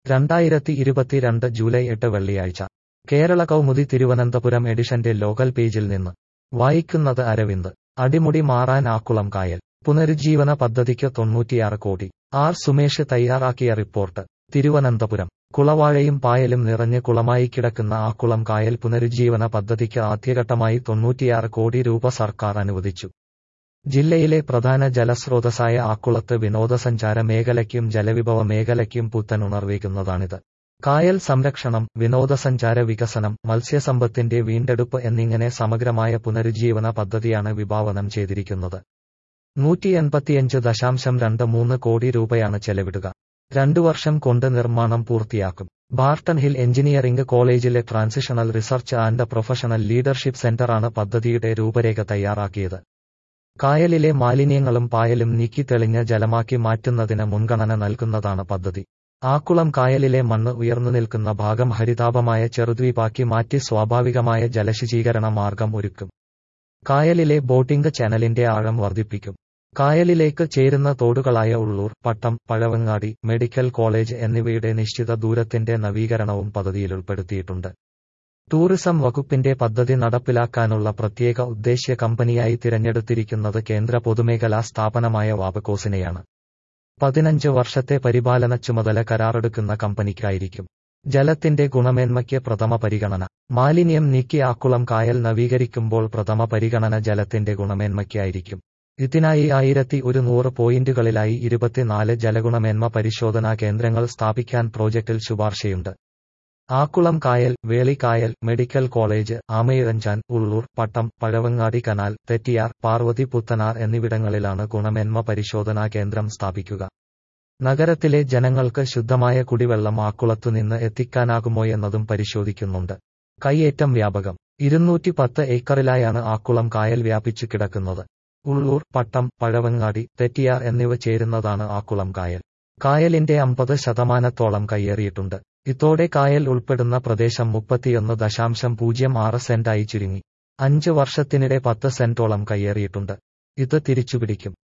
രണ്ടായിരത്തി ഇരുപത്തിരണ്ട് ജൂലൈ എട്ട് വെള്ളിയാഴ്ച കേരള കൗമുദി തിരുവനന്തപുരം എഡിഷന്റെ ലോകൽ പേജിൽ നിന്ന് വായിക്കുന്നത് അരവിന്ദ് അടിമുടി മാറാൻ ആക്കുളം കായൽ പുനരുജ്ജീവന പദ്ധതിക്ക് തൊണ്ണൂറ്റിയാറ് കോടി ആർ സുമേഷ് തയ്യാറാക്കിയ റിപ്പോർട്ട് തിരുവനന്തപുരം കുളവാഴയും പായലും നിറഞ്ഞ് കുളമായി കിടക്കുന്ന ആക്കുളം കായൽ പുനരുജ്ജീവന പദ്ധതിക്ക് ആദ്യഘട്ടമായി തൊണ്ണൂറ്റിയാറ് കോടി രൂപ സർക്കാർ അനുവദിച്ചു ജില്ലയിലെ പ്രധാന ജലസ്രോതസ്സായ ആക്കുളത്ത് വിനോദസഞ്ചാര മേഖലയ്ക്കും ജലവിഭവ മേഖലയ്ക്കും പുത്തൻ ഉണർവേകുന്നതാണിത് കായൽ സംരക്ഷണം വിനോദസഞ്ചാര വികസനം മത്സ്യസമ്പത്തിന്റെ വീണ്ടെടുപ്പ് എന്നിങ്ങനെ സമഗ്രമായ പുനരുജ്ജീവന പദ്ധതിയാണ് വിഭാവനം ചെയ്തിരിക്കുന്നത് നൂറ്റി എൺപത്തിയഞ്ച് ദശാംശം രണ്ട് മൂന്ന് കോടി രൂപയാണ് ചെലവിടുക രണ്ടു വർഷം കൊണ്ട് നിർമ്മാണം പൂർത്തിയാക്കും ബാർട്ടൺ ഹിൽ എഞ്ചിനീയറിംഗ് കോളേജിലെ transitional research and professional leadership സെന്ററാണ് പദ്ധതിയുടെ രൂപരേഖ തയ്യാറാക്കിയത് കായലിലെ മാലിന്യങ്ങളും പായലും നീക്കി തെളിഞ്ഞ ജലമാക്കി മാറ്റുന്നതിന് മുൻഗണന നൽകുന്നതാണ് പദ്ധതി ആക്കുളം കായലിലെ മണ്ണ് ഉയർന്നു നിൽക്കുന്ന ഭാഗം ഹരിതാപമായ ചെറുദ്വീപാക്കി മാറ്റി സ്വാഭാവികമായ ജലശുചീകരണ മാർഗം ഒരുക്കും കായലിലെ ബോട്ടിംഗ് ചാനലിന്റെ ആഴം വർദ്ധിപ്പിക്കും കായലിലേക്ക് ചേരുന്ന തോടുകളായ ഉള്ളൂർ പട്ടം പഴവങ്ങാടി മെഡിക്കൽ കോളേജ് എന്നിവയുടെ നിശ്ചിത ദൂരത്തിന്റെ നവീകരണവും പദ്ധതിയിൽ ഉൾപ്പെടുത്തിയിട്ടുണ്ട് ടൂറിസം വകുപ്പിന്റെ പദ്ധതി നടപ്പിലാക്കാനുള്ള പ്രത്യേക ഉദ്ദേശ്യ കമ്പനിയായി തിരഞ്ഞെടുത്തിരിക്കുന്നത് കേന്ദ്ര പൊതുമേഖലാ സ്ഥാപനമായ വാബക്കോസിനെയാണ് പതിനഞ്ച് വർഷത്തെ പരിപാലന ചുമതല കരാറെടുക്കുന്ന കമ്പനിക്കായിരിക്കും ജലത്തിന്റെ ഗുണമേന്മയ്ക്ക് പ്രഥമ പരിഗണന മാലിന്യം നീക്കി ആക്കുളം കായൽ നവീകരിക്കുമ്പോൾ പ്രഥമ പരിഗണന ജലത്തിന്റെ ഗുണമേന്മയ്ക്കായിരിക്കും ഇതിനായി ആയിരത്തി ഒരുന്നൂറ് പോയിന്റുകളിലായി ഇരുപത്തിനാല് ജലഗുണമേന്മ പരിശോധനാ കേന്ദ്രങ്ങൾ സ്ഥാപിക്കാൻ പ്രോജക്റ്റിൽ ശുപാർശയുണ്ട് ആക്കുളം കായൽ വേളിക്കായൽ medical college Amayizhanchan Ulloor Pattom Pazhavangadi canal Thettiyar Parvathy Puthanar എന്നിവിടങ്ങളിലാണ് ഗുണമേന്മ പരിശോധനാ കേന്ദ്രം സ്ഥാപിക്കുക നഗരത്തിലെ ജനങ്ങൾക്ക് ശുദ്ധമായ കുടിവെള്ളം ആക്കുളത്തുനിന്ന് എത്തിക്കാനാകുമോയെന്നതും പരിശോധിക്കുന്നുണ്ട് കൈയേറ്റം വ്യാപകം ഇരുന്നൂറ്റി പത്ത് ഏക്കറിലായാണ് ആക്കുളം കായൽ വ്യാപിച്ചു കിടക്കുന്നത് ഉള്ളൂർ പട്ടം പഴവങ്ങാടി തെറ്റിയാർ എന്നിവ ചേരുന്നതാണ് ആക്കുളം കായൽ കായലിന്റെ അമ്പത് ശതമാനത്തോളം കയ്യേറിയിട്ടുണ്ട് ഇതോടെ കായൽ ഉൾപ്പെടുന്ന പ്രദേശം മുപ്പത്തിയൊന്ന് ദശാംശം പൂജ്യം ആറ് സെന്റായി ചുരുങ്ങി അഞ്ച് വർഷത്തിനിടെ പത്ത് സെന്റോളം കയ്യേറിയിട്ടുണ്ട് ഇത് തിരിച്ചുപിടിക്കും